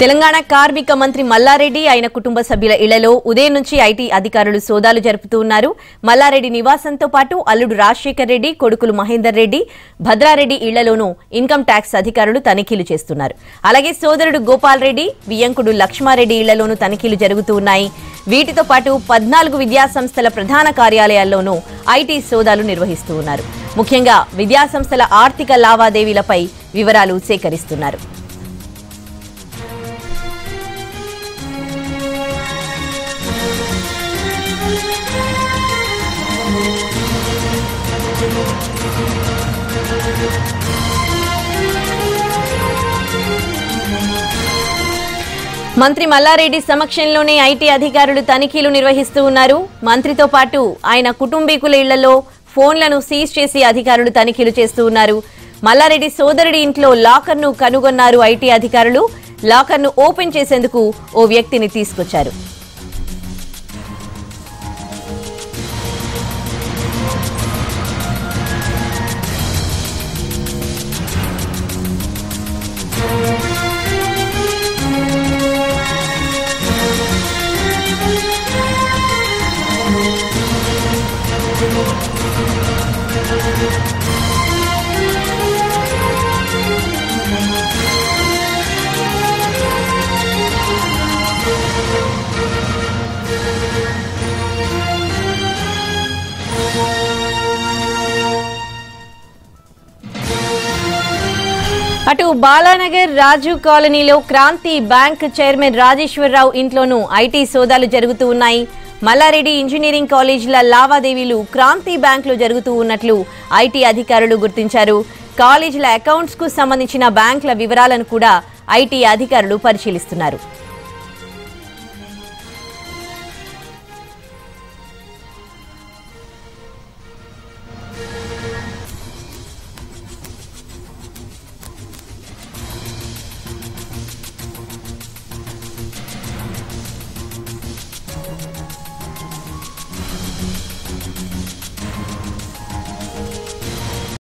తెలంగాణ కార్మిక మంత్రి మల్లారెడ్డి ఆయన కుటుంబ సభ్యుల ఇళ్లలో ఉదయం నుంచి ఐటీ అధికారులు సోదాలు జరుపుతూ ఉన్నారు మల్లారెడ్డి నివాసంతో పాటు అల్లుడు రాజశేఖర్ రెడ్డి కొడుకులు మహేందర్ రెడ్డి భద్రారెడ్డి ఇళ్లలోనూ ఇన్కమ్ ట్యాక్స్ అధికారులు తనిఖీలు చేస్తున్నారు అలాగే సోదరుడు గోపాల్ రెడ్డి వియంకుడు లక్ష్మారెడ్డి ఇళ్లలోనూ తనిఖీలు జరుగుతూ ఉన్నాయి వీటితో పాటు పద్నాలుగు విద్యాసంస్థల ప్రధాన కార్యాలయాల్లోనూ ఐటీ సోదాలు నిర్వహిస్తూ ఉన్నారు ముఖ్యంగా విద్యాసంస్థల ఆర్థిక లావాదేవీలపై వివరాలు సేకరిస్తున్నారు మంత్రి మల్లారెడ్డి సమక్షంలోనే ఐటీ అధికారులు తనిఖీలు నిర్వహిస్తూ ఉన్నారు మంత్రితో పాటు ఆయన కుటుంబీకుల ఇళ్లలో ఫోన్లను సీజ్ చేసి అధికారులు తనిఖీలు చేస్తూ ఉన్నారు మల్లారెడ్డి సోదరుడి ఇంట్లో లాకర్ను కనుగొన్నారు ఐటీ అధికారులు లాకర్ను ఓపెన్ చేసేందుకు ఓ వ్యక్తిని తీసుకొచ్చారు అటు బాలానగర్ రాజు కాలనీలో క్రాంతి బ్యాంక్ చైర్మన్ రాజేశ్వరరావు ఇంట్లోనూ ఐటీ సోదాలు జరుగుతూ ఉన్నాయి మల్లారెడ్డి ఇంజనీరింగ్ కాలేజీల లావాదేవీలు క్రాంతి బ్యాంకులో జరుగుతూ ఉన్నట్లు ఐటీ అధికారులు గుర్తించారు కాలేజీల అకౌంట్స్ కు సంబంధించిన బ్యాంకుల వివరాలను కూడా ఐటీ అధికారులు పరిశీలిస్తున్నారు